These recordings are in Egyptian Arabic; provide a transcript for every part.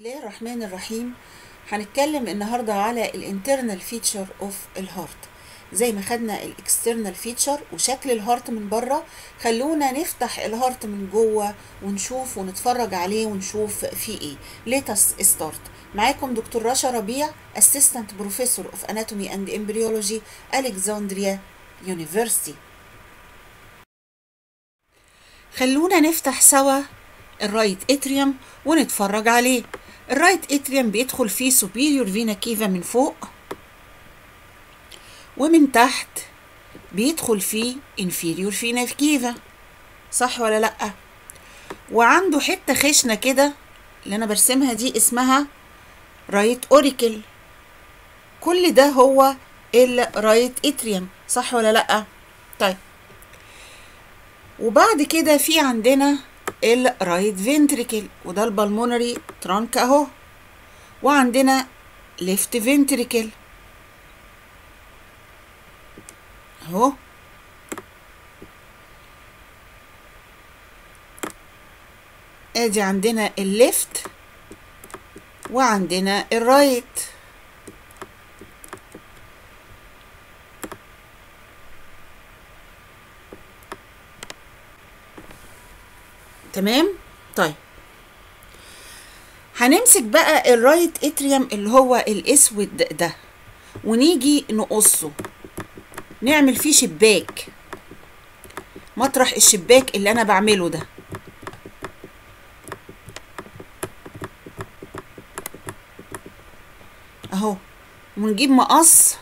الله الرحمن الرحيم هنتكلم النهاردة على الانترنال فيتشر اوف الهارت زي ما خدنا الاكسترنال فيتشر وشكل الهارت من بره خلونا نفتح الهارت من جوه ونشوف ونتفرج عليه ونشوف فيه ايه ليتس ستارت معاكم دكتور رشا ربيع اسيستنت بروفيسور اوف اناتومي اند امبريولوجي الكسندريا يونيفرسيتي خلونا نفتح سوا الرايت اتريوم ونتفرج عليه الرايت اتريوم بيدخل فيه سوبيريور فينا كيفا من فوق ومن تحت بيدخل فيه انفيريور فينا كيفا صح ولا لا وعنده حته خشنه كده اللي انا برسمها دي اسمها رايت اوريكل كل ده هو الرايت اتريوم صح ولا لا طيب وبعد كده في عندنا الرايت فنتريكل وده البلمونري ترانك اهو وعندنا ليفت فنتريكل اهو ادي عندنا الليفت وعندنا الرايت تمام طيب هنمسك بقى الرايت اتريوم اللي هو الاسود ده ونيجي نقصه نعمل فيه شباك مطرح الشباك اللي انا بعمله ده اهو ونجيب مقص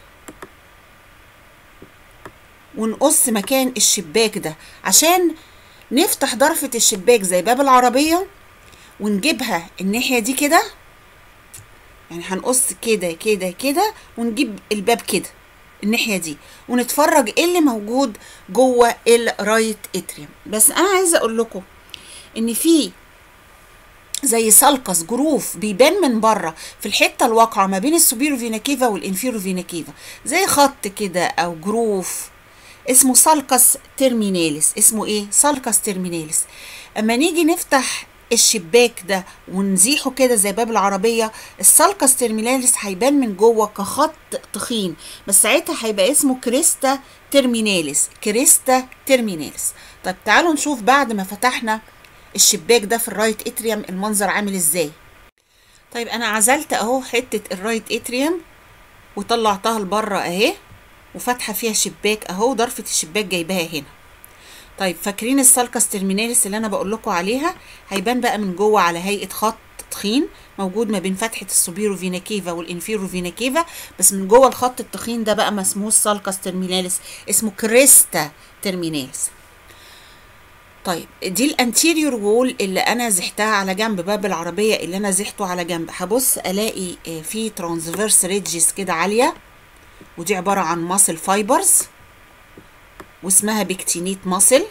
ونقص مكان الشباك ده عشان نفتح ضرفة الشباك زي باب العربية ونجيبها الناحية دي كده يعني هنقص كده كده كده ونجيب الباب كده الناحية دي ونتفرج ايه اللي موجود جوه الرايت اتريوم بس انا عايزة اقول لكم ان في زي سالكس جروف بيبان من بره في الحته الواقعه ما بين السوبيرو فينا كيفا والانفيرو فينا كيفا زي خط كده او جروف اسمه سالكس تيرميناليس اسمه ايه سالكس تيرميناليس اما نيجي نفتح الشباك ده ونزيحه كده زي باب العربية السالكس تيرميناليس هيبان من جوه كخط تخين بس ساعتها هيبقى اسمه كريستا تيرميناليس كريستا تيرميناليس طب تعالوا نشوف بعد ما فتحنا الشباك ده في الرايت اتريوم المنظر عامل ازاي طيب انا عزلت اهو حتة الرايت اتريوم وطلعتها لبره اهي وفاتحه فيها شباك اهو ضرفه الشباك جايباها هنا طيب فاكرين السالكس ترميناليس اللي انا بقول لكم عليها هيبان بقى من جوه على هيئه خط تخين موجود ما بين فتحه السوبيرو فينا كيفا والانفيرو فينا كيفا بس من جوه الخط التخين ده بقى ما اسموش سالكس ترميناليس اسمه كريستا ترميناليس طيب دي الانتيريور وول اللي انا زحتها على جنب باب العربيه اللي انا زحته على جنب هبص الاقي في ترانسفيرس ريدجز كده عاليه ودي عبارة عن ماسل فايبرز واسمها بكتينيت ماسل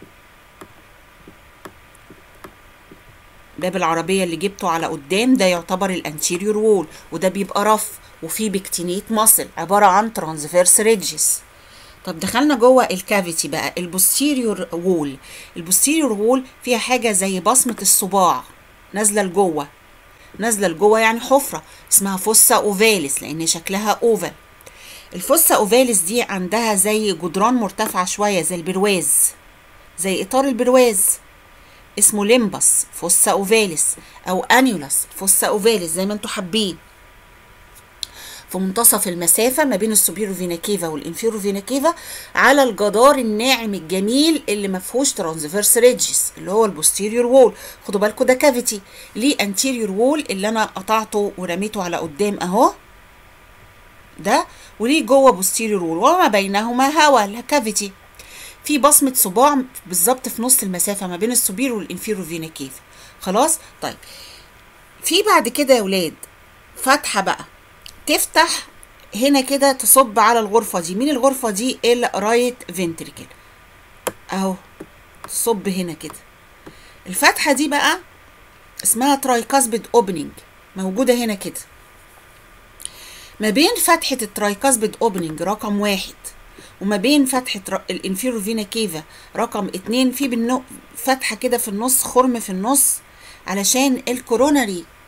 باب العربية اللي جبته على قدام ده يعتبر الانتيريور وول وده بيبقى رف وفيه بكتينيت ماسل عبارة عن ترانسفيرس ريدجز طب دخلنا جوه الكافيتي بقى البوستيريور وول البوستيريور وول فيها حاجة زي بصمة الصباع نازلة لجوه نازلة لجوه يعني حفرة اسمها فوسا اوفاليس لان شكلها اوفال الفوسا اوفاليس دي عندها زي جدران مرتفعة شوية زي البرواز زي إطار البرواز اسمه ليمبس فوسا اوفاليس أو أنيولاس فوسا اوفاليس زي ما انتوا حابين في منتصف المسافة ما بين السوبيرو فينا كيفا والانفيرو فينا كيفا على الجدار الناعم الجميل اللي ما فيهوش ترانسفيرس ريدجز اللي هو البوستيريور وول خدوا بالكم ده كافيتي ليه انتيريور وول اللي انا قطعته ورميته على قدام اهو ده وليه جوه بوستيريور وول وما بينهما هواء كافيتي في بصمة صباع بالظبط في نص المسافة ما بين السوبيرو والانفيرو فينا كيفا خلاص طيب في بعد كده يا ولاد فتحة بقى تفتح هنا كده تصب على الغرفة دي مين الغرفة دي الرايت فنتريكل اهو تصب هنا كده الفتحة دي بقى اسمها ترايكاسبيد اوبننج موجودة هنا كده ما بين فتحة الترايكاسبيد اوبننج رقم واحد وما بين فتحة الانفيرو فينا كيفا رقم اتنين في بالنو فتحة كده في النص خرم في النص علشان الكوروناري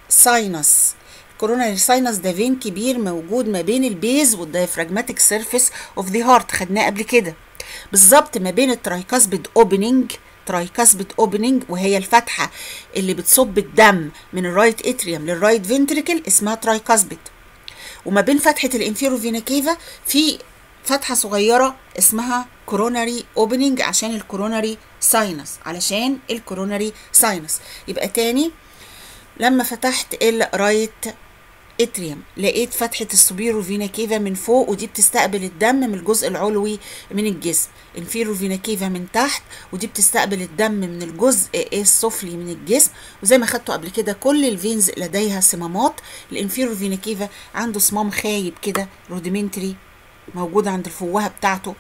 ساينس الكوروناري ساينس ده فين كبير موجود ما بين البيز والدايفراجماتيك سيرفيس اوف ذا هارت خدناه قبل كده بالظبط ما بين الترايكاسبيد اوبننج ترايكاسبيد اوبننج وهي الفتحه اللي بتصب الدم من الرايت اتريوم للرايت فنتريكل اسمها ترايكاسبيد وما بين فتحه الانفيرو فينا كيفا في فتحه صغيره اسمها كوروناري اوبننج عشان الكوروناري ساينس علشان الكوروناري ساينس يبقى تاني لما فتحت الرايت اتريوم لقيت فتحة السوبيرو فينا كيفا من فوق ودي بتستقبل الدم من الجزء العلوي من الجسم انفيرو فينا كيفا من تحت ودي بتستقبل الدم من الجزء السفلي من الجسم وزي ما خدته قبل كده كل الفينز لديها صمامات الانفيرو فينا كيفا عنده صمام خايب كده روديمنتري موجود عند الفوهة بتاعته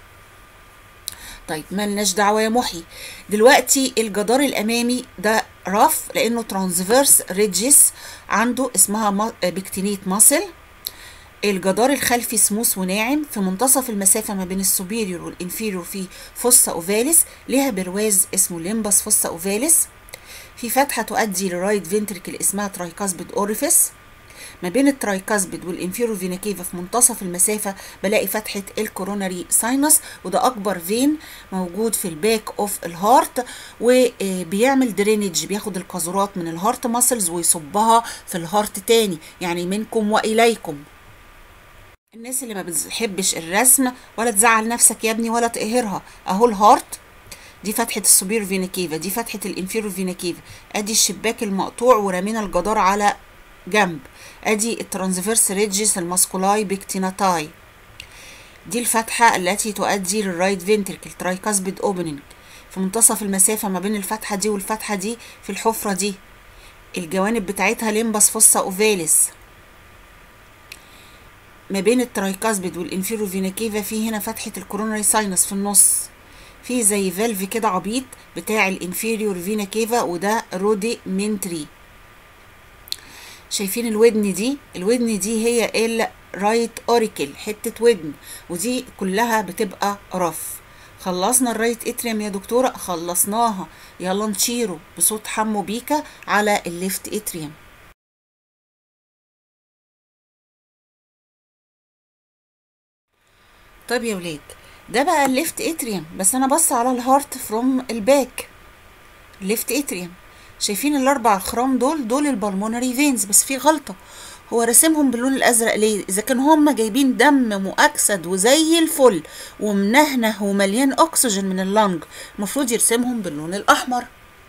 طيب ملناش دعوة يا محي دلوقتي الجدار الأمامي ده رف لأنه ترانسفيرس ريدجز عنده اسمها بكتينيت ماسل الجدار الخلفي سموث وناعم في منتصف المسافة ما بين السوبيريور والانفيريور في فوسا اوفاليس ليها برواز اسمه ليمبس فوسا اوفاليس في فتحة تؤدي لرايت فنتريكل اسمها ترايكاسبيد اوريفيس ما بين الترايكاسبيد والانفيرو فينا كيفا في منتصف المسافة بلاقي فتحة الكوروناري ساينس وده أكبر فين موجود في الباك اوف الهارت وبيعمل درينج بياخد القاذورات من الهارت ماسلز ويصبها في الهارت تاني يعني منكم وإليكم الناس اللي ما بتحبش الرسم ولا تزعل نفسك يا ابني ولا تقهرها اهو الهارت دي فتحة السوبير فينا كيفا دي فتحة الانفيرو فينا كيفا ادي الشباك المقطوع ورمينا الجدار على جنب ادي الترانسفيرس ريدجز الماسكولاي بيكتيناتاي دي الفتحة التي تؤدي للرايت فينتركل ترايكاسبيد اوبننج في منتصف المسافة ما بين الفتحة دي والفتحة دي في الحفرة دي الجوانب بتاعتها ليمبس فوسا اوفاليس ما بين الترايكاسبيد والانفيرو فينا كيفا في هنا فتحة الكوروناري ساينس في النص في زي فالف كده عبيط بتاع الانفيريور فينا كيفا وده رودي منتري شايفين الودن دي الودن دي هي الرايت اوريكل حته ودن ودي كلها بتبقى رف خلصنا الرايت اتريم يا دكتوره خلصناها يلا نشيره بصوت حمو بيكا على الليفت اتريم طيب يا ولاد ده بقى الليفت اتريم بس انا بص على الهارت فروم الباك الليفت اتريم شايفين الاربع خرام دول دول البلمونري فينز بس في غلطه هو راسمهم باللون الازرق ليه اذا كانوا هم جايبين دم مؤكسد وزي الفل ومنهنه ومليان اكسجين من اللنج المفروض يرسمهم باللون الاحمر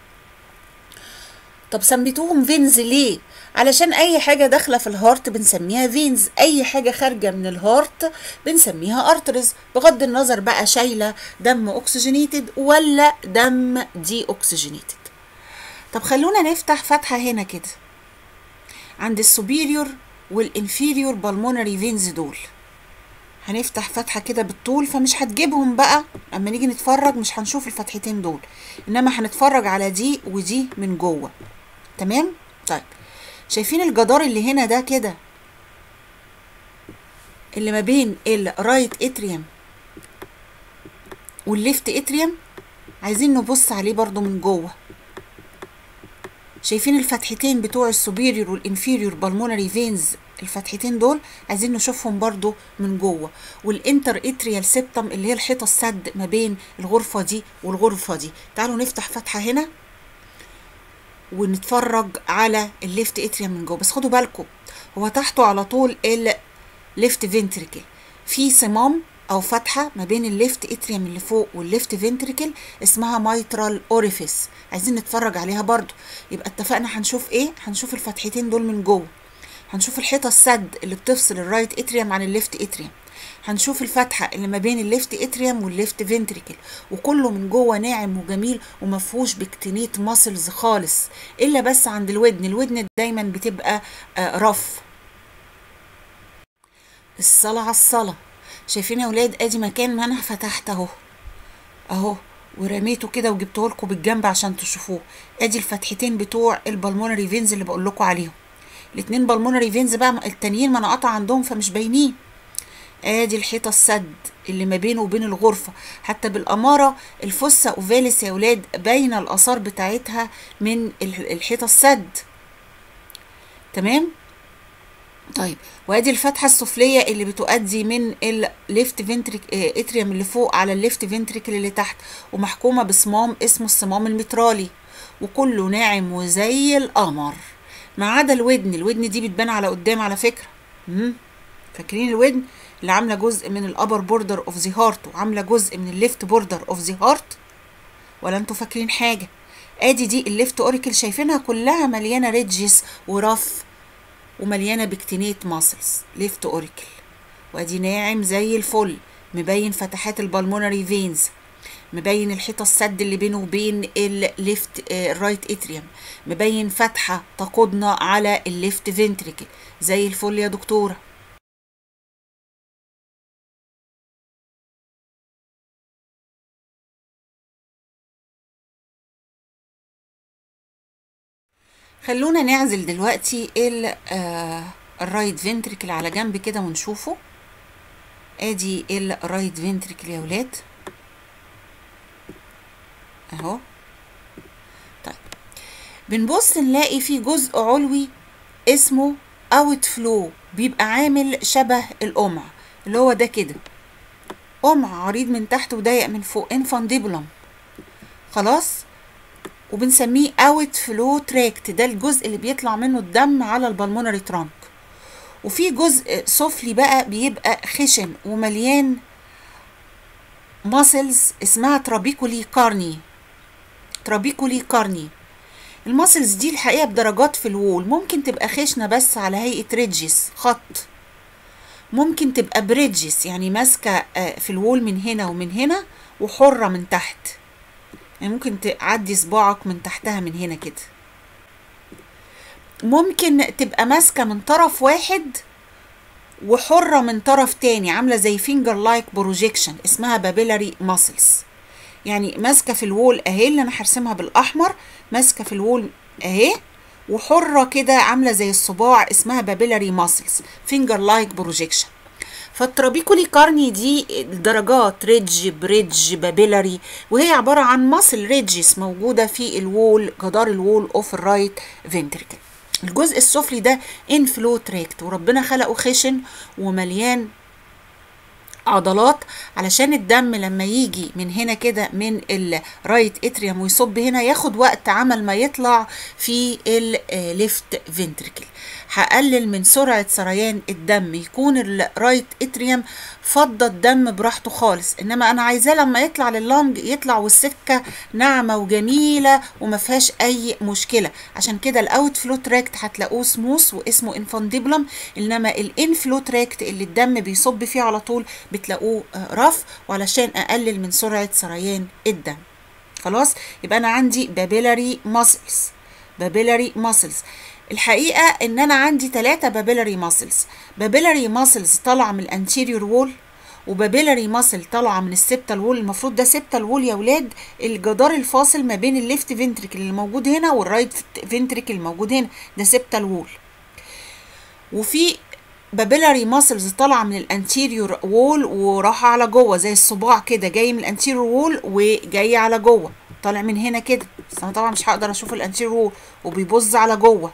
طب سميتوهم فينز ليه علشان اي حاجه داخله في الهارت بنسميها فينز اي حاجه خارجه من الهارت بنسميها ارترز بغض النظر بقى شايله دم اوكسجينيتد ولا دم دي اوكسجينيتد طب خلونا نفتح فتحة هنا كده عند السوبيريور والانفيريور بالمونري فينز دول هنفتح فتحة كده بالطول فمش هتجيبهم بقى اما نيجي نتفرج مش هنشوف الفتحتين دول انما هنتفرج على دي ودي من جوه تمام طيب شايفين الجدار اللي هنا ده كده اللي ما بين الرايت اتريوم والليفت اتريوم عايزين نبص عليه برضو من جوه شايفين الفتحتين بتوع السوبيريور والانفيريور بالمونري فينز الفتحتين دول عايزين نشوفهم برضو من جوه والانتر اتريال سيبتم اللي هي الحيطه السد ما بين الغرفه دي والغرفه دي تعالوا نفتح فتحه هنا ونتفرج على الليفت اتريم من جوه بس خدوا بالكم هو تحته على طول الليفت فينتريكل في صمام او فتحه ما بين الليفت اتريم اللي فوق والليفت فنتريكل اسمها مايترال اوريفيس عايزين نتفرج عليها برضو يبقى اتفقنا هنشوف ايه هنشوف الفتحتين دول من جوه هنشوف الحيطه السد اللي بتفصل الرايت اتريم عن الليفت اتريم هنشوف الفتحه اللي ما بين الليفت اتريم والليفت فنتريكل وكله من جوه ناعم وجميل ومفهوش بكتينيت ماسلز خالص الا بس عند الودن الودن دايما بتبقى آه رف الصلاه على الصلاه شايفين يا ولاد ادي مكان ما انا فتحت اهو اهو ورميته كده وجبته لكم بالجنب عشان تشوفوه ادي الفتحتين بتوع البلمونري فينز اللي بقول لكم عليهم الاتنين بالمونري فينز بقى التانيين ما انا قطع عندهم فمش باينين ادي الحيطه السد اللي ما بينه وبين الغرفه حتى بالاماره الفسه اوفاليس يا ولاد باينه الاثار بتاعتها من الحيطه السد تمام طيب وادي الفتحه السفليه اللي بتؤدي من الليفت فنتريك اتريوم اللي فوق على الليفت فنتريكل اللي تحت ومحكومه بصمام اسمه الصمام المترالي وكله ناعم وزي القمر ما عدا الودن الودن دي بتبان على قدام على فكره امم فاكرين الودن اللي عامله جزء من الابر بوردر اوف ذا هارت وعامله جزء من الليفت بوردر اوف ذا هارت ولا انتوا فاكرين حاجه ادي دي الليفت اوريكل شايفينها كلها مليانه ريدجز ورف ومليانه بكتينيت ماسلز ليفت اوريكل وادي ناعم زي الفل مبين فتحات البلمونري فينز مبين الحيطه السد اللي بينه وبين الليفت الرايت اتريوم مبين فتحه تقودنا على الليفت فنتريكل زي الفل يا دكتوره خلونا نعزل دلوقتي ال آه الرايت فنتريكل على جنب كده ونشوفه ادي الرايت فنتريكل يا ولاد اهو طيب بنبص نلاقي في جزء علوي اسمه اوت فلو بيبقى عامل شبه القمع اللي هو ده كده قمع عريض من تحت وضيق من فوق انفانديبولم خلاص وبنسميه اوت فلو تراكت ده الجزء اللي بيطلع منه الدم على البلمونري ترانك وفي جزء سفلي بقى بيبقى خشن ومليان ماسلز اسمها ترابيكولي كارني ترابيكولي كارني الماسلز دي الحقيقه بدرجات في الوول ممكن تبقى خشنه بس على هيئه ريدجز خط ممكن تبقى بريدجز يعني ماسكه في الوول من هنا ومن هنا وحره من تحت يعني ممكن تعدي صباعك من تحتها من هنا كده ممكن تبقى ماسكة من طرف واحد وحرة من طرف تاني عاملة زي فينجر لايك بروجيكشن اسمها بابيلاري ماسلز يعني ماسكة في الوول اهي اللي انا هرسمها بالاحمر ماسكة في الوول اهي وحرة كده عاملة زي الصباع اسمها بابيلاري ماسلز فينجر لايك بروجيكشن فالترابيكولي كارني دي درجات ريدج بريدج بابيلاري وهي عبارة عن ماسل ريدجز موجودة في الوول جدار الوول اوف الرايت فنتريكل الجزء السفلي ده انفلو تراكت وربنا خلقه خشن ومليان عضلات علشان الدم لما يجي من هنا كده من الرايت اتريوم ويصب هنا ياخد وقت عمل ما يطلع في الليفت فنتريكل هقلل من سرعة سريان الدم يكون الرايت اتريوم فضى الدم براحته خالص انما انا عايزاه لما يطلع لللنج يطلع والسكة ناعمة وجميلة وما فيهاش اي مشكلة عشان كده الاوت فلو تراكت هتلاقوه سموث واسمه انفانديبلم انما الانفلو تراكت اللي الدم بيصب فيه على طول بتلاقوه رف وعلشان اقلل من سرعة سريان الدم خلاص يبقى انا عندي بابيلاري ماسلز بابيلاري ماسلز الحقيقة ان انا عندي ثلاثة بابيلاري ماسلز بابيلاري ماسلز طالعة من الانتيريور وول وبابيلاري ماسل طالعة من السبتال وول المفروض ده سبتال وول يا ولاد الجدار الفاصل ما بين الليفت فنتريكل اللي موجود هنا والرايت فنتريكل الموجود هنا ده سبتال وول وفي بابيلاري ماسلز طالعه من الانتيريور وول وراح على جوه زي الصباع كده جاي من الانتيريور وول وجاي على جوه طالع من هنا كده بس انا طبعا مش هقدر اشوف الانتيريور وول وبيبص على جوه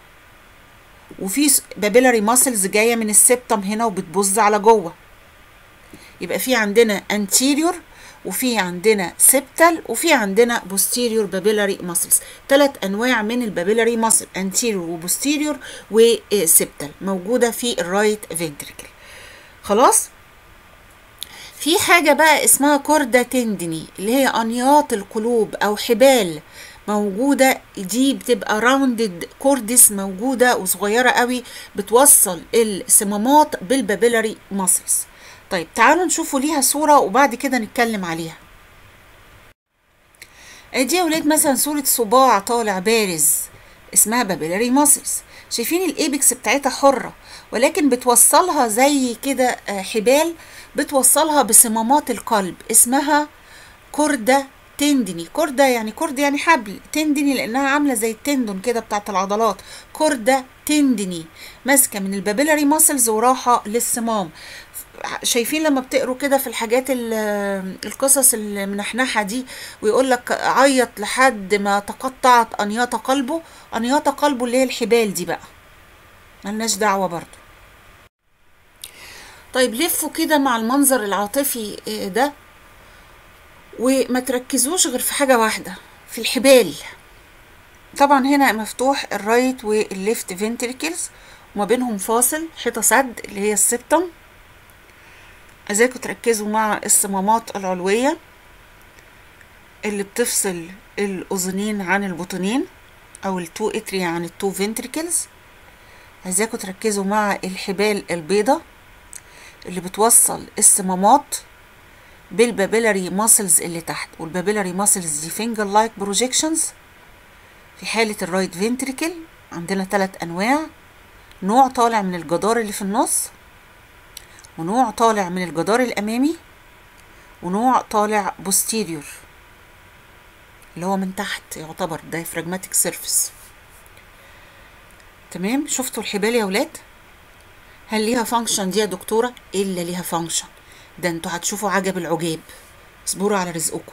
وفي بابيلاري ماسلز جايه من السبتم هنا وبتبص على جوه يبقى في عندنا انتيريور وفي عندنا سبتال وفي عندنا بوستيريور بابيلاري ماسلز ثلاث انواع من البابيلاري ماسل انتيريور وبوستيريور وسبتال موجوده في الرايت فنتريكل خلاص في حاجه بقى اسمها كوردا تندني اللي هي انياط القلوب او حبال موجودة دي بتبقى راوندد كوردس موجودة وصغيرة قوي بتوصل الصمامات بالبابيلاري ماسلز طيب تعالوا نشوفوا ليها صورة وبعد كده نتكلم عليها ادي يا ولاد مثلا صورة صباع طالع بارز اسمها بابيلاري ماسلز شايفين الايبكس بتاعتها حرة ولكن بتوصلها زي كده حبال بتوصلها بصمامات القلب اسمها كوردة تندني كوردة يعني كورد يعني حبل تندني لانها عامله زي التندون كده بتاعت العضلات كوردة تندني ماسكه من البابيلاري ماسلز وراحه للصمام شايفين لما بتقروا كده في الحاجات القصص المنحنحه دي ويقول لك عيط لحد ما تقطعت انياط قلبه انياط قلبه اللي هي الحبال دي بقى ملناش دعوة برضو طيب لفوا كده مع المنظر العاطفي ده وما تركزوش غير في حاجة واحدة في الحبال طبعا هنا مفتوح الرايت والليفت فينتريكلز وما بينهم فاصل حيطة سد اللي هي السبتم عايزاكم تركزوا مع الصمامات العلوية اللي بتفصل الأذنين عن البطنين أو التو اتريا عن التو فينتريكلز عايزاكم تركزوا مع الحبال البيضة اللي بتوصل الصمامات بالبابيلاري ماسلز اللي تحت والبابيلاري ماسلز دي فينجر لايك بروجيكشنز في حالة الرايت فينتريكل عندنا ثلاث أنواع نوع طالع من الجدار اللي في النص ونوع طالع من الجدار الأمامي ونوع طالع بوستيريور اللي هو من تحت يعتبر diaphragmatic surface تمام شفتوا الحبال يا ولاد هل ليها فانكشن دي يا دكتورة إلا ليها فانكشن ده انتوا هتشوفوا عجب العجاب اصبروا على رزقكم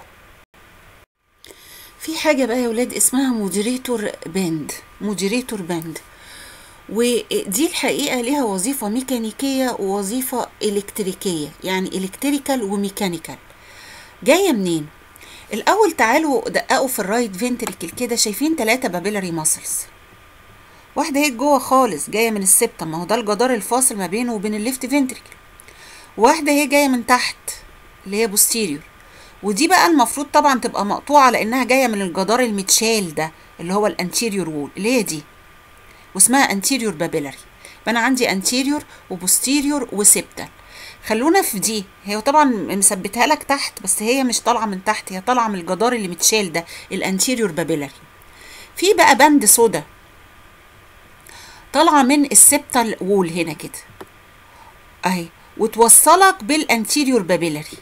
في حاجة بقى يا ولاد اسمها مودريتور باند مودريتور باند ودي الحقيقة ليها وظيفة ميكانيكية ووظيفة إلكتريكية يعني إلكتريكال وميكانيكال جاية منين؟ الأول تعالوا دققوا في الرايت فينتريكل كده شايفين تلاتة بابيلاري ماسلز واحدة هي جوه خالص جاية من السبتم ما هو ده الجدار الفاصل ما بينه وبين الليفت فينتريكل واحدة هي جاية من تحت اللي هي بوستيريور ودي بقى المفروض طبعا تبقى مقطوعة لأنها جاية من الجدار المتشال ده اللي هو الانتيريور وول اللي هي دي واسمها انتيريور بابيلاري فأنا عندي انتيريور وبوستيريور وسبتال خلونا في دي هي طبعا مثبتها لك تحت بس هي مش طالعة من تحت هي طالعة من الجدار اللي متشال ده الانتيريور بابيلاري في بقى بند سودا طالعة من السبتال وول هنا كده اهي وتوصلك بالانتيريور بابيلاري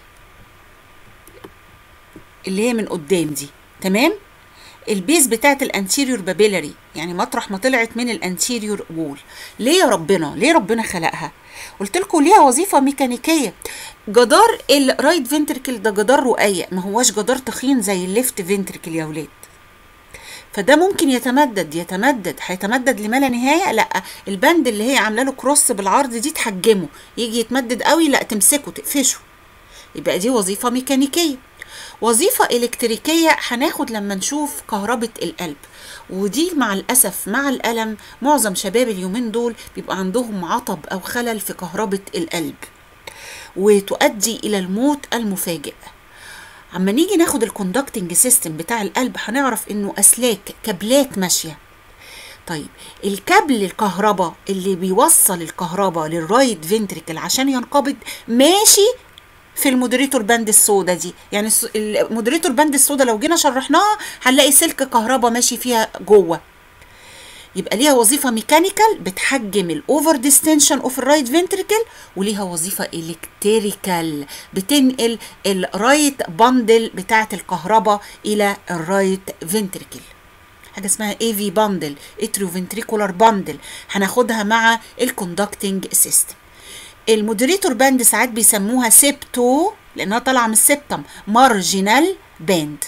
اللي هي من قدام دي تمام البيز بتاعت الانتيريور بابيلاري يعني مطرح ما طلعت من الانتيريور وول ليه يا ربنا ليه ربنا خلقها قلت لكم ليها وظيفه ميكانيكيه جدار الرايت فينتركل ده جدار رقيق ما هواش جدار تخين زي الليفت فينتركل يا ولاد فده ممكن يتمدد يتمدد هيتمدد لما لا نهايه لا البند اللي هي عامله له كروس بالعرض دي تحجمه يجي يتمدد قوي لا تمسكه تقفشه يبقى دي وظيفه ميكانيكيه وظيفة إلكتريكية هناخد لما نشوف كهربة القلب ودي مع الأسف مع الألم معظم شباب اليومين دول بيبقى عندهم عطب أو خلل في كهربة القلب وتؤدي إلى الموت المفاجئ اما نيجي ناخد الكوندكتنج سيستم بتاع القلب هنعرف انه اسلاك كابلات ماشيه طيب الكابل الكهرباء اللي بيوصل الكهرباء للرايت فينتريكل عشان ينقبض ماشي في المودريتور باند السودا دي يعني المودريتور باند السودا لو جينا شرحناها هنلاقي سلك كهرباء ماشي فيها جوه يبقى ليها وظيفه ميكانيكال بتحجم الاوفر ديستنشن اوف الرايت فينتريكل وليها وظيفه الكتريكال بتنقل الرايت باندل بتاعه الكهرباء الى الرايت فينتريكل حاجه اسمها اي في باندل اتريو فنتريكولار باندل هناخدها مع الكوندكتنج سيستم المودريتور باند ساعات بيسموها سيبتو لانها طالعه من السبتم مارجينال باند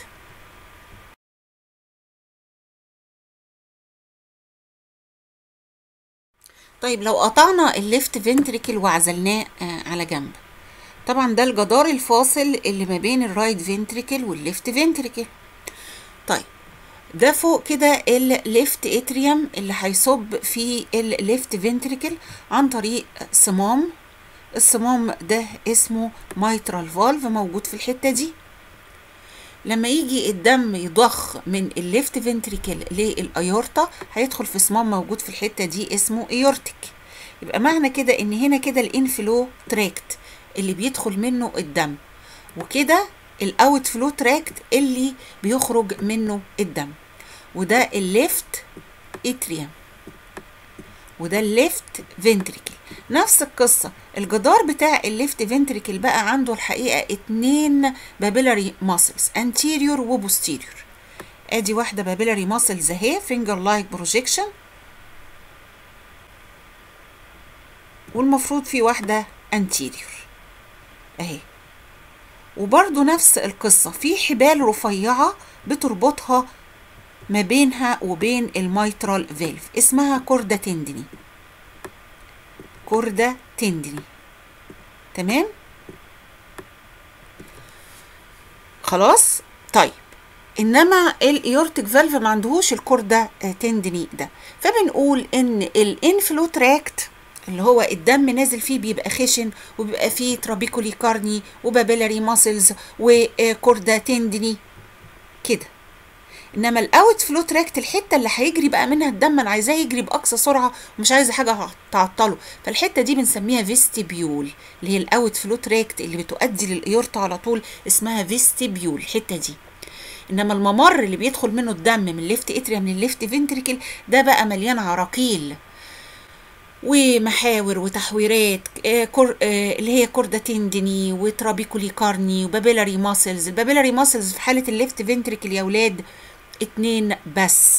طيب لو قطعنا الليفت فنتريكل وعزلناه على جنب طبعا ده الجدار الفاصل اللي ما بين الرايت فنتريكل والليفت فنتريكل طيب ده فوق كده الليفت اتريوم اللي هيصب في الليفت فنتريكل عن طريق صمام الصمام ده اسمه مايترال فالف موجود في الحته دي لما يجي الدم يضخ من الليفت فنتريكل للايورتا هيدخل في صمام موجود في الحته دي اسمه ايورتيك يبقى معنى كده ان هنا كده الانفلو تراكت اللي بيدخل منه الدم وكده الاوت فلو تراكت اللي بيخرج منه الدم وده الليفت اتريوم وده الليفت فنتريكل نفس القصة الجدار بتاع الليفت فنتريكل بقى عنده الحقيقة اتنين بابيلاري ماسلز انتيريور وبوستيريور ادي واحدة بابيلاري ماسلز اهي فينجر لايك بروجيكشن والمفروض في واحدة انتيريور اهي وبرضو نفس القصة في حبال رفيعة بتربطها ما بينها وبين الميترال فالف اسمها كوردة تندني كوردا تندني تمام خلاص طيب انما الايورتيك فالف ما عندهوش الكوردا تندني ده فبنقول ان الانفلو تراكت اللي هو الدم نازل فيه بيبقى خشن وبيبقى فيه ترابيكولي كارني وبابيلاري ماسلز وكوردا تندني كده انما الاوت فلو تراكت الحته اللي هيجري بقى منها الدم انا عايزاه يجري باقصى سرعه ومش عايزه حاجه تعطله فالحته دي بنسميها فيستيبيول اللي هي الاوت فلو تراكت اللي بتؤدي للايورتا على طول اسمها فيستيبيول الحته دي انما الممر اللي بيدخل منه الدم من الليفت اتريا من الليفت فنتريكل ده بقى مليان عراقيل ومحاور وتحويرات آه كور آه اللي هي كوردا تندني وترابيكولي كارني وبابيلاري ماسلز البابيلاري ماسلز في حاله الليفت فنتريكل يا ولاد اتنين بس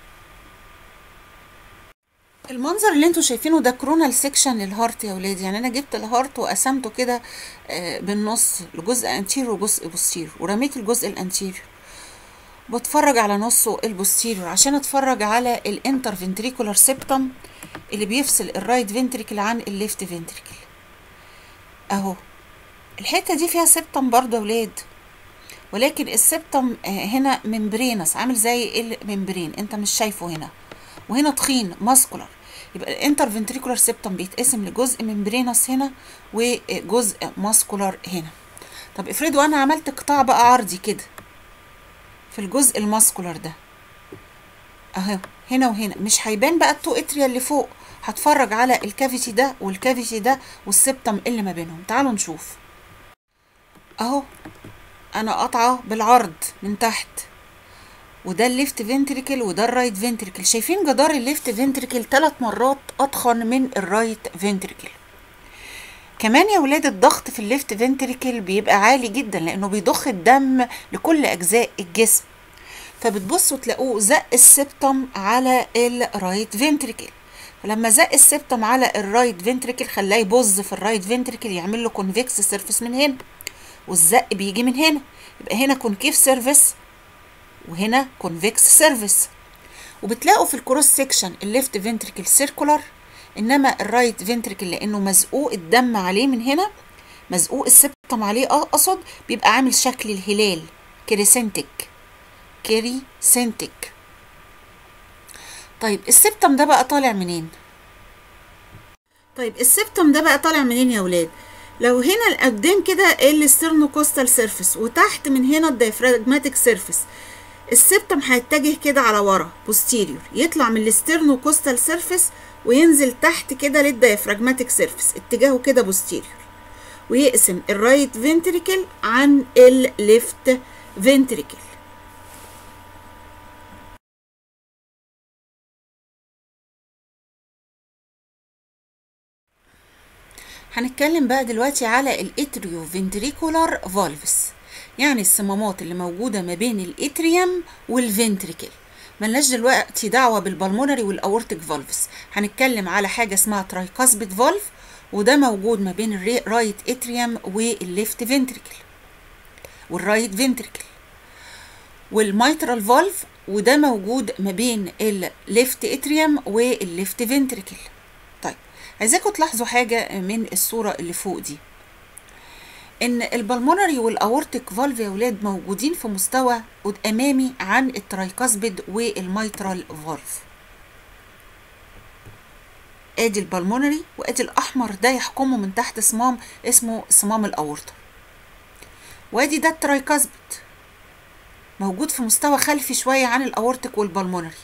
المنظر اللي انتوا شايفينه ده كرونال سيكشن للهارت يا ولاد يعني انا جبت الهارت وقسمته كده آه بالنص لجزء انتير وجزء بوستير ورميت الجزء الانتير بتفرج على نصه البوستيريور عشان اتفرج على الانتر فنتريكولار سيبتم اللي بيفصل الرايت فنتريكل عن الليفت فنتريكل اهو الحته دي فيها سيبتم برضه يا ولاد ولكن السبتم هنا ممبرينس عامل زي الممبرين انت مش شايفه هنا وهنا تخين ماسكولار يبقى الانتر فنتريكولار سبتم بيتقسم لجزء ممبرينس هنا وجزء ماسكولار هنا طب افرضوا انا عملت قطاع بقى عرضي كده في الجزء الماسكولار ده اهو هنا وهنا مش هيبان بقى التو اتريا اللي فوق هتفرج على الكافيتي ده والكافيتي ده والسبتم اللي ما بينهم تعالوا نشوف اهو انا قاطعه بالعرض من تحت وده الليفت فنتريكل وده الرايت فنتريكل شايفين جدار الليفت فنتريكل ثلاث مرات اتخن من الرايت فنتريكل كمان يا ولاد الضغط في الليفت فنتريكل بيبقى عالي جدا لانه بيضخ الدم لكل اجزاء الجسم فبتبصوا تلاقوه زق السبتم على الرايت فنتريكل فلما زق السبتم على الرايت فنتريكل خلاه يبظ في الرايت فنتريكل يعمل له كونفكس سيرفيس من هنا والزق بيجي من هنا يبقى هنا كونكيف سيرفيس وهنا كونفكس سيرفيس وبتلاقوا في الكروس سيكشن الليفت فنتريكل سيركولار انما الرايت فنتريكل لانه مزقوق الدم عليه من هنا مزقوق السبتم عليه اقصد بيبقى عامل شكل الهلال كريسنتك كريسنتك طيب السبتم ده بقى طالع منين طيب السبتم ده بقى طالع منين يا ولاد لو هنا قدام كده السترنوكوستال سيرفيس وتحت من هنا الدايفراجماتيك سيرفيس السبتم هيتجه كده على ورا بوستيريور يطلع من السترنوكوستال سيرفيس وينزل تحت كده للدايفراجماتيك سيرفيس اتجاهه كده بوستيريور ويقسم الرايت فنتريكل عن الليفت فنتريكل هنتكلم بقى دلوقتي على الاتريو فنتريكولار فالفس يعني الصمامات اللي موجوده ما بين الاتريوم والفنتريكل ملناش دلوقتي دعوه بالبلمونري والاورتيك فالفس هنتكلم على حاجه اسمها ترايكاسبيد فالف وده موجود ما بين الرايت اتريوم والليفت فنتريكل والرايت فنتريكل والميترال فالف وده موجود ما بين الليفت اتريوم والليفت فنتريكل طيب عايزاكم تلاحظوا حاجة من الصورة اللي فوق دي ان البلمونري والاورتيك فالف يا ولاد موجودين في مستوى امامي عن الترايكاسبيد والميترال فالف ادي البلمونري وادي الاحمر ده يحكمه من تحت صمام اسمه صمام الاورطه وادي ده الترايكاسبيد موجود في مستوى خلفي شويه عن الاورتيك والبلمونري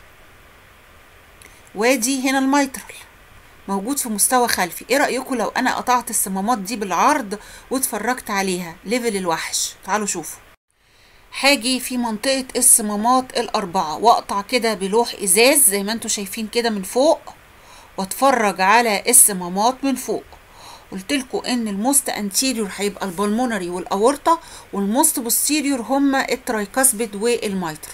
وادي هنا الميترال موجود في مستوى خلفي ايه رأيكم لو انا قطعت الصمامات دي بالعرض واتفرجت عليها ليفل الوحش تعالوا شوفوا هاجي في منطقة الصمامات الأربعة وأقطع كده بلوح إزاز زي ما انتوا شايفين كده من فوق واتفرج على الصمامات من فوق قلت لكم ان الموست انتيريور هيبقى البلمونري والاورطه والموست بوستيريور هما الترايكاسبيد والميترال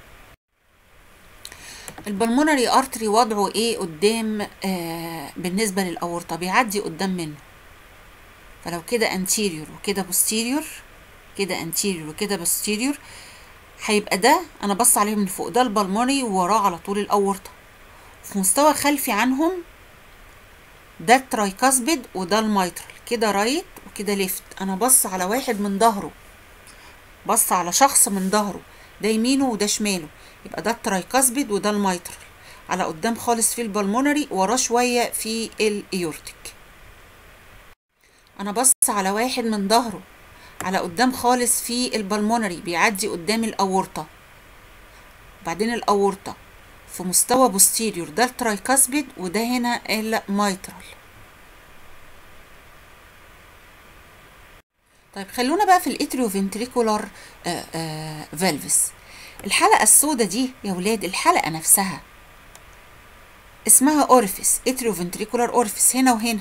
البلمونري ارتري وضعه ايه قدام آه بالنسبه للاورطه بيعدي قدام منه فلو كده انتيريور وكده بوستيريور كده انتيريور وكده بوستيريور هيبقى ده انا بص عليه من فوق ده البلمونري ووراه على طول الاورطه في مستوى خلفي عنهم ده الترايكاسبيد وده الميترال كده رايت وكده ليفت انا بص على واحد من ظهره بص على شخص من ظهره ده يمينه وده شماله يبقى ده الترايكاسبيد وده الميترال على قدام خالص في البلمونري وراه شويه في الايورتيك انا بص على واحد من ظهره على قدام خالص في البلمونري بيعدي قدام الاورطه بعدين الاورطه في مستوى بوستيريور ده الترايكاسبيد وده هنا الميترال طيب خلونا بقى في الاتريو فنتريكولار فالفس الحلقه السوداء دي يا ولاد الحلقه نفسها اسمها اورفيس اتريو فنتريكولار اورفيس هنا وهنا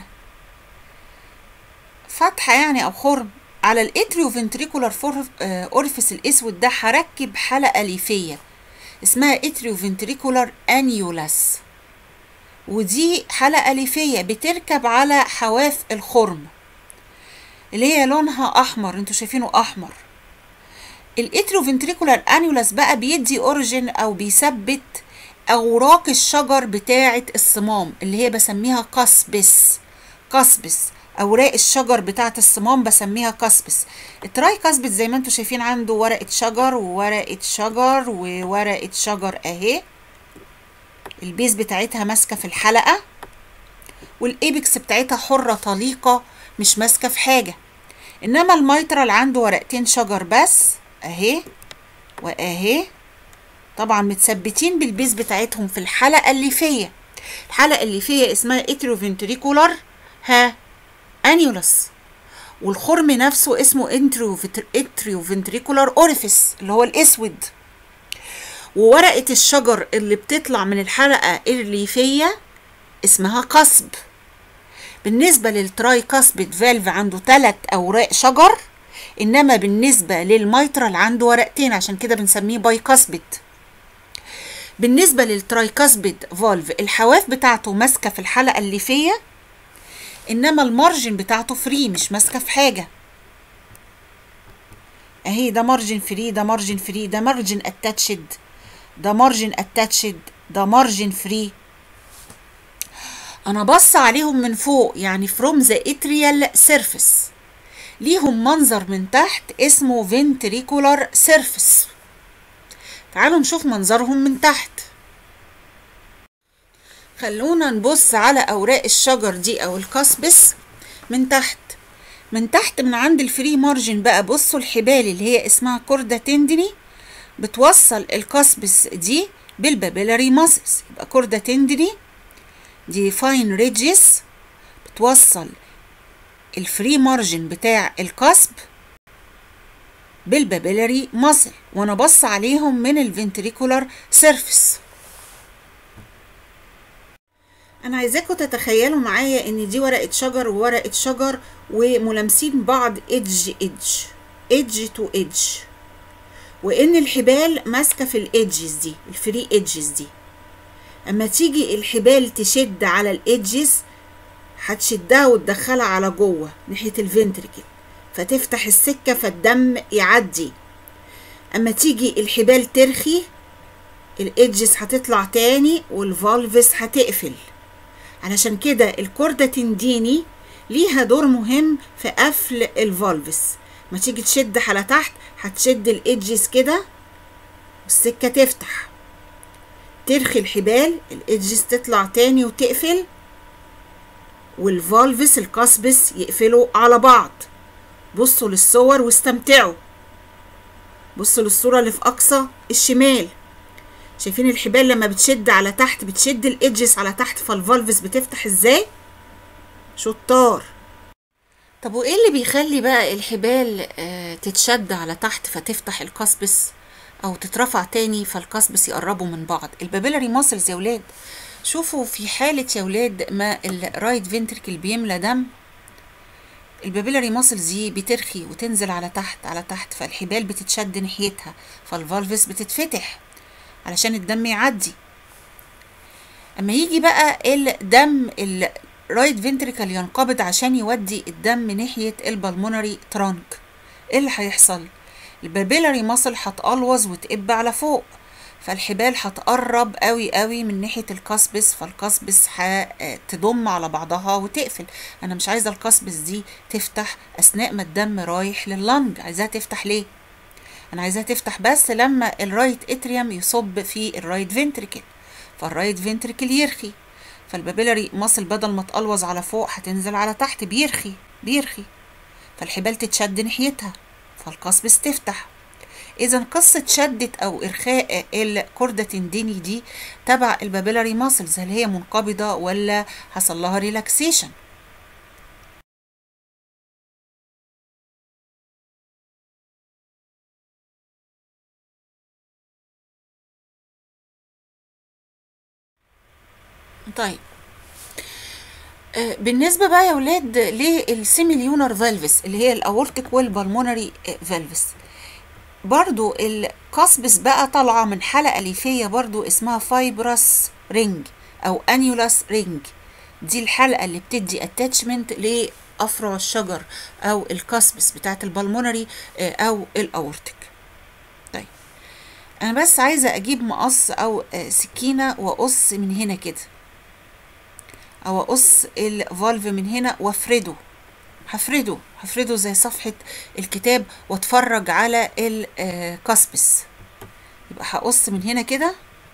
فتحه يعني او خرم على الاتريو فنتريكولار اورفيس الاسود ده هركب حلقه ليفيه اسمها اتريو فنتريكولار انيولاس ودي حلقه ليفيه بتركب على حواف الخرم اللي هي لونها احمر انتوا شايفينه احمر الاتريو فنتريكولار انيولاس بقى بيدي اوريجين او بيثبت اوراق الشجر بتاعه الصمام اللي هي بسميها كاسبس كاسبس اوراق الشجر بتاعه الصمام بسميها كاسبس التراي كاسبس زي ما انتم شايفين عنده ورقه شجر وورقه شجر وورقه شجر اهي البيز بتاعتها ماسكه في الحلقه والايبكس بتاعتها حره طليقه مش ماسكه في حاجه انما الميترال عنده ورقتين شجر بس اهي واهي طبعا متثبتين بالبيز بتاعتهم في الحلقه الليفيه الحلقه الليفيه اسمها اتروفنتريكولار ها انيولس والخرم نفسه اسمه انتريو فنتريكولار اوريفيس اللي هو الاسود وورقه الشجر اللي بتطلع من الحلقه الليفيه اسمها قصب بالنسبة للتراي كاسبيد فالف عنده ثلاث أوراق شجر إنما بالنسبة للميترال عنده ورقتين عشان كده بنسميه باي كاسبيد بالنسبة للتراي كاسبيد فالف الحواف بتاعته ماسكة في الحلقة الليفية إنما المارجن بتاعته فري مش ماسكة في حاجة أهي ده مارجن فري ده مارجن فري ده مارجن اتاتشد ده مارجن اتاتشد ده مارجن فري انا بص عليهم من فوق يعني from the atrial surface ليهم منظر من تحت اسمه ventricular surface تعالوا نشوف منظرهم من تحت خلونا نبص على اوراق الشجر دي او الكاسبس من تحت من تحت من عند الفري مارجن بقى بصوا الحبال اللي هي اسمها كوردا تندني بتوصل الكاسبس دي بالبابيلاري ماسلز يبقى كوردا تندني دي فاين ريدجز بتوصل الفري مارجن بتاع القصب بالبابيلاري ماسل وانا بص عليهم من الفنتريكولار سيرفيس انا عايزاكم تتخيلوا معايا ان دي ورقه شجر وورقه شجر وملامسين بعض ايدج ايدج ايدج تو ايدج وان الحبال ماسكه في الايدجز دي الفري ايدجز دي اما تيجي الحبال تشد على الايدجز هتشدها وتدخلها على جوه ناحيه الفنتركل فتفتح السكه فالدم يعدي اما تيجي الحبال ترخي الايدجز هتطلع تاني والفالفس هتقفل علشان كده الكوردة تنديني ليها دور مهم في قفل الفالفس ما تيجي تشد على تحت هتشد الايدجز كده والسكة تفتح ترخي الحبال الايدجز تطلع تاني وتقفل والفالفس القصبس يقفلوا على بعض بصوا للصور واستمتعوا بصوا للصورة اللي في أقصى الشمال شايفين الحبال لما بتشد على تحت بتشد الايدجز على تحت فالفالفس بتفتح ازاي شطار طب وايه اللي بيخلي بقى الحبال آه تتشد على تحت فتفتح القصبس او تترفع تاني فالقصبس يقربوا من بعض البابيلاري ماسلز يا ولاد شوفوا في حالة يا ولاد ما الرايت فنتركل بيملى دم البابيلاري ماسلز دي بترخي وتنزل على تحت على تحت فالحبال بتتشد ناحيتها فالفالفس بتتفتح علشان الدم يعدي اما يجي بقى الدم الرايت فنتريكل ينقبض عشان يودي الدم ناحية البلمونري ترانك ايه اللي هيحصل البابيلاري ماسل هتقلوظ وتقب على فوق فالحبال هتقرب قوي قوي من ناحية القصبس فالقصبس هتضم على بعضها وتقفل انا مش عايزة القصبس دي تفتح اثناء ما الدم رايح لللنج عايزاها تفتح ليه انا عايزاها تفتح بس لما الرايت اتريوم يصب في الرايت فنتريكل فالرايت فنتريكل يرخي فالبابيلاري ماسل بدل ما تقلوز على فوق هتنزل على تحت بيرخي بيرخي فالحبال تتشد ناحيتها فالقصبس تفتح اذا قصه شده او ارخاء الكوردا تنديني دي تبع البابيلاري ماسلز هل هي منقبضه ولا حصل لها ريلاكسيشن طيب آه، بالنسبة بقى يا ولاد للسيميليونر فالفس اللي هي الاورتيك والبلمونري فالفس برضو القصبس بقى طالعة من حلقة ليفية برضو اسمها فايبرس رينج او انيولاس رينج دي الحلقة اللي بتدي اتاتشمنت لأفرع الشجر او القصبس بتاعت البلمونري آه، او الاورتيك طيب انا بس عايزة اجيب مقص او آه، سكينة واقص من هنا كده او اقص الفالف من هنا وافرده هفرده هفرده زي صفحة الكتاب واتفرج على الكاسبس يبقى هقص من هنا كده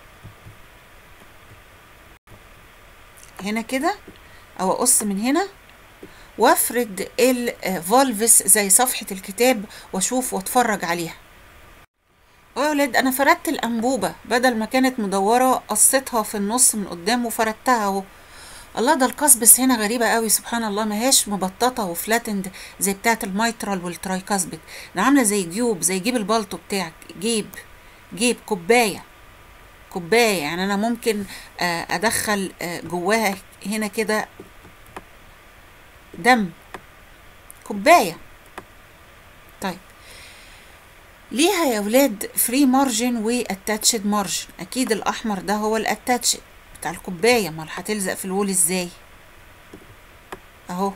هنا كده او اقص من هنا وافرد الفالفس زي صفحة الكتاب واشوف واتفرج عليها اه يا ولاد انا فردت الانبوبة بدل ما كانت مدورة قصيتها في النص من قدام وفردتها اهو الله ده القصبس هنا غريبة قوي سبحان الله ماهاش مبططة وفلاتند زي بتاعة الميترال والترايكاسبت ده عاملة زي جيوب زي جيب البلطو بتاعك جيب جيب كوباية كوباية يعني أنا ممكن آه، أدخل آه، جواها هنا كده دم كوباية طيب ليها يا ولاد فري مارجن واتاتشد مارجن اكيد الاحمر ده هو الاتاتشد بتاع الكوبايه امال هتلزق في الوول ازاي اهو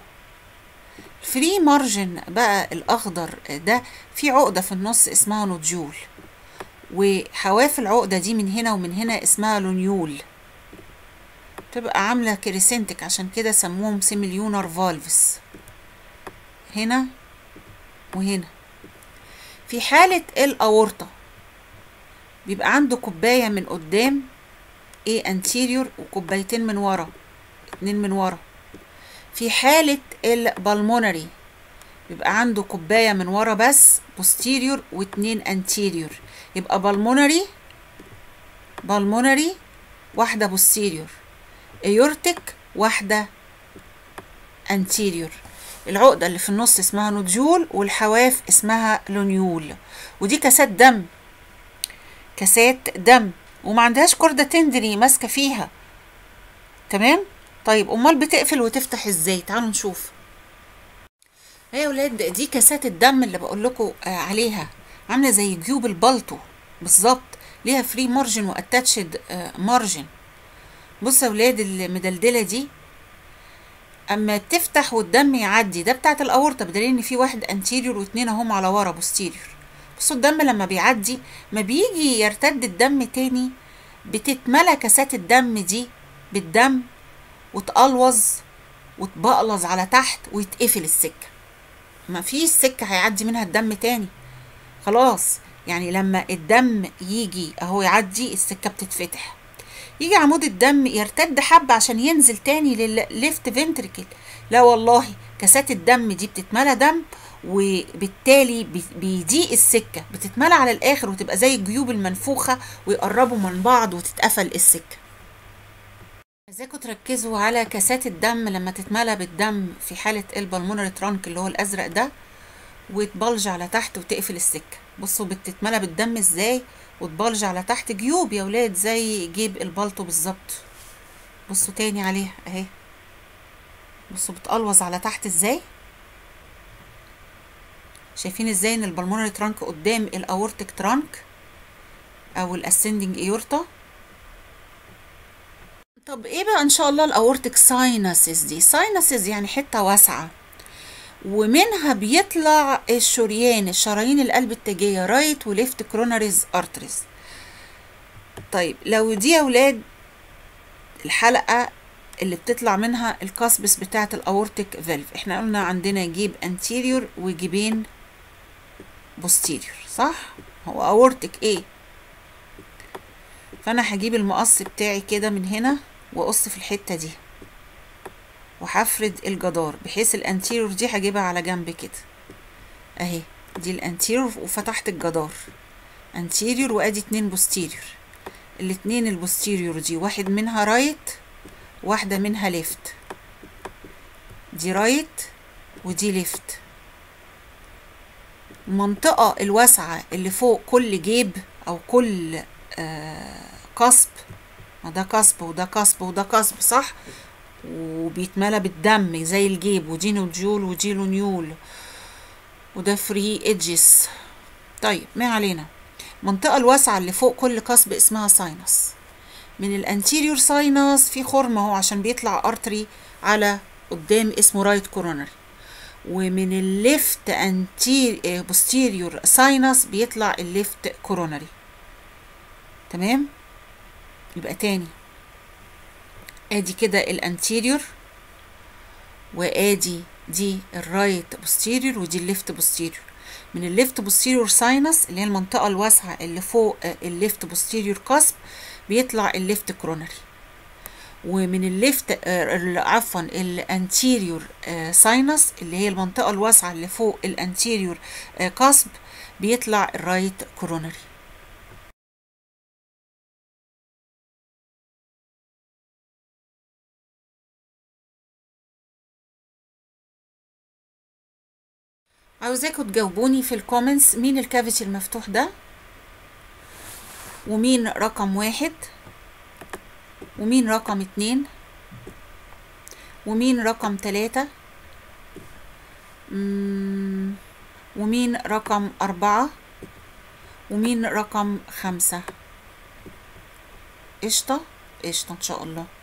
الفري مارجن بقى الاخضر ده في عقده في النص اسمها نوديول وحواف العقده دي من هنا ومن هنا اسمها لونيول تبقى عامله كريسنتك عشان كده سموهم سيميليونر فالفز هنا وهنا في حالة الأورطة بيبقى عنده كوباية من قدام ايه anterior وكوبايتين من ورا اتنين من ورا في حالة البلمونري بيبقى عنده كوباية من ورا بس posterior واتنين anterior يبقى بالمونري بالمونري واحدة posterior aortic واحدة anterior العقدة اللي في النص اسمها نوديول والحواف اسمها لونيول ودي كاسات دم كاسات دم وما عندهاش كوردة تندري ماسكة فيها تمام طيب امال بتقفل وتفتح ازاي تعالوا نشوف هي يا ولاد دي كاسات الدم اللي بقول لكم عليها عامله زي جيوب البلطو بالظبط ليها فري مارجن واتاتشد مارجن بصوا يا ولاد المدلدله دي اما تفتح والدم يعدي ده بتاعت الاورطه بدليل ان في واحد انتيريور واتنين اهم على ورا بوستيريور بصوا الدم لما بيعدي ما بيجي يرتد الدم تاني بتتملى كاسات الدم دي بالدم وتقلوظ وتبقلظ على تحت ويتقفل السكه ما فيش سكه هيعدي منها الدم تاني خلاص يعني لما الدم يجي اهو يعدي السكه بتتفتح يجي عمود الدم يرتد حبة عشان ينزل تاني للليفت فنتريكل لا والله كاسات الدم دي بتتملى دم وبالتالي بيضيق السكة بتتملى على الآخر وتبقى زي الجيوب المنفوخة ويقربوا من بعض وتتقفل السكة عايزاكم تركزوا على كاسات الدم لما تتملى بالدم في حالة البلمونري ترانك اللي هو الأزرق ده وتبلج على تحت وتقفل السكة بصوا بتتملى بالدم ازاي وتبلج على تحت جيوب يا ولاد زي جيب البلطو بالظبط بصوا تاني عليها اهي بصوا بتقلوظ على تحت ازاي شايفين ازاي ان البلمونري ترانك قدام الاورتيك ترانك او الاسندنج ايورتا طب ايه بقى ان شاء الله الاورتيك ساينسز دي ساينسز يعني حته واسعه ومنها بيطلع الشريان الشرايين القلب التاجية رايت وليفت كروناريز ارتريز طيب لو دي يا ولاد الحلقة اللي بتطلع منها الكاسبس بتاعة الاورتيك فالف احنا قلنا عندنا جيب انتيريور وجيبين بوستيريور صح هو اورتيك ايه فانا هجيب المقص بتاعي كده من هنا واقص في الحتة دي وهفرد الجدار بحيث الانتيريور دي هجيبها على جنب كده اهي دي الانتيريور وفتحت الجدار انتيريور وادي اتنين بوستيريور الاتنين البوستيريور دي واحد منها رايت واحدة منها ليفت دي رايت ودي ليفت المنطقة الواسعة اللي فوق كل جيب أو كل آه قصب ما ده قصب وده قصب وده قصب صح وبيتملى بالدم زي الجيب ودي نوديول ودي لونيول وده فري ايدجز طيب ما علينا المنطقة الواسعة اللي فوق كل قصب اسمها ساينس من الانتيريور ساينس في خرم اهو عشان بيطلع ارتري على قدام اسمه رايت كورونري ومن الليفت انتير بوستيريور ساينس بيطلع الليفت كورونري تمام يبقى تاني ادي كده الانتيريور وادي دي الرايت بوستيريور ودي الليفت بوستيريور من الليفت بوستيريور ساينس اللي هي المنطقة الواسعة اللي فوق الليفت بوستيريور قصب بيطلع الليفت كرونري ومن الليفت عفوا الانتيريور ساينس اللي هي المنطقة الواسعة اللي فوق الانتيريور قصب بيطلع الرايت كورونري عاوزاكم تجاوبوني في الكومنتس مين الكافيتي المفتوح ده ومين رقم واحد ومين رقم اتنين ومين رقم تلاتة ومين رقم أربعة ومين رقم خمسة قشطة قشطة إن شاء الله